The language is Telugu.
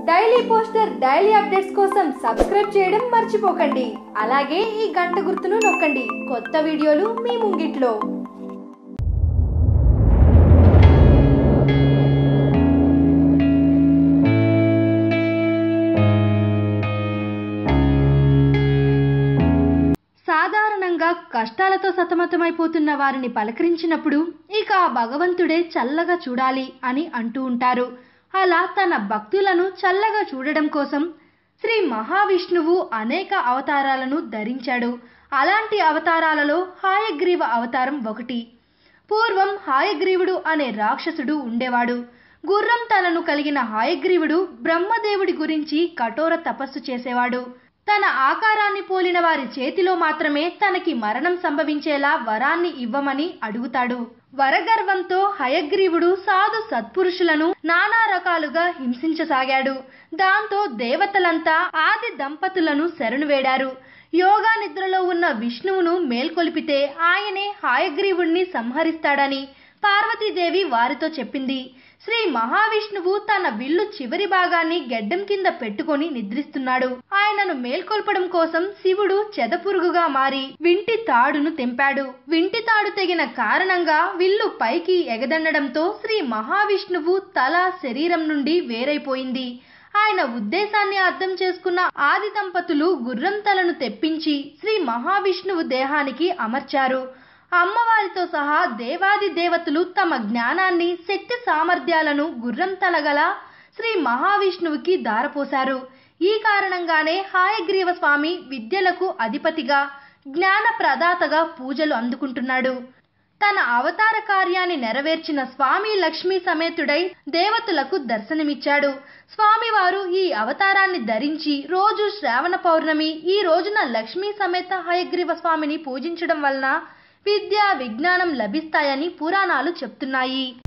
డైలీ పోస్టర్ డైలీ అప్డేట్స్ కోసం సబ్స్క్రైబ్ చేయడం మర్చిపోకండి అలాగే ఈ గంట గుర్తును నొక్కండి కొత్త వీడియోలు మీ ముంగిట్లో సాధారణంగా కష్టాలతో సతమతమైపోతున్న వారిని పలకరించినప్పుడు ఇక ఆ భగవంతుడే చల్లగా చూడాలి అని అంటూ ఉంటారు అలా తన భక్తులను చల్లగా చూడడం కోసం శ్రీ మహావిష్ణువు అనేక అవతారాలను ధరించాడు అలాంటి అవతారాలలో హాయగ్రీవ అవతారం ఒకటి పూర్వం హాయగ్రీవుడు అనే రాక్షసుడు ఉండేవాడు గుర్రం తలను కలిగిన హాయగ్రీవుడు బ్రహ్మదేవుడి గురించి కఠోర తపస్సు చేసేవాడు తన ఆకారాన్ని పోలిన వారి చేతిలో మాత్రమే తనకి మరణం సంభవించేలా వరాన్ని ఇవ్వమని అడుగుతాడు వరగర్వంతో హయగ్రీవుడు సాధు సత్పురుషులను నానా రకాలుగా హింసించసాగాడు దాంతో దేవతలంతా ఆది దంపతులను శరణు వేడారు యోగా నిద్రలో ఉన్న విష్ణువును మేల్కొలిపితే ఆయనే హాయగ్రీవుణ్ణి సంహరిస్తాడని పార్వతీదేవి వారితో చెప్పింది శ్రీ మహావిష్ణువు తన విల్లు చివరి భాగాన్ని గెడ్డం కింద పెట్టుకొని నిద్రిస్తున్నాడు ఆయనను మేల్కొల్పడం కోసం శివుడు చెదపురుగుగా మారి వింటి తాడును తెంపాడు వింటి తాడు తెగిన కారణంగా విల్లు పైకి ఎగదండడంతో శ్రీ మహావిష్ణువు తల శరీరం నుండి వేరైపోయింది ఆయన ఉద్దేశాన్ని అర్థం చేసుకున్న ఆది దంపతులు గుర్రం తలను తెప్పించి శ్రీ మహావిష్ణువు దేహానికి అమర్చారు అమ్మవారితో సహా దేవాది దేవతలు తమ జ్ఞానాన్ని శక్తి సామర్థ్యాలను గుర్రం తలగల శ్రీ మహావిష్ణువుకి దారపోశారు ఈ కారణంగానే హాయగ్రీవ స్వామి విద్యలకు అధిపతిగా జ్ఞాన ప్రదాతగా పూజలు అందుకుంటున్నాడు తన అవతార కార్యాన్ని నెరవేర్చిన స్వామి లక్ష్మీ సమేతుడై దేవతలకు దర్శనమిచ్చాడు స్వామివారు ఈ అవతారాన్ని ధరించి రోజు శ్రావణ పౌర్ణమి ఈ రోజున లక్ష్మీ సమేత హయగ్రీవ స్వామిని పూజించడం వలన విద్య విజ్ఞానం లభిస్తాయని పురాణాలు చెప్తున్నాయి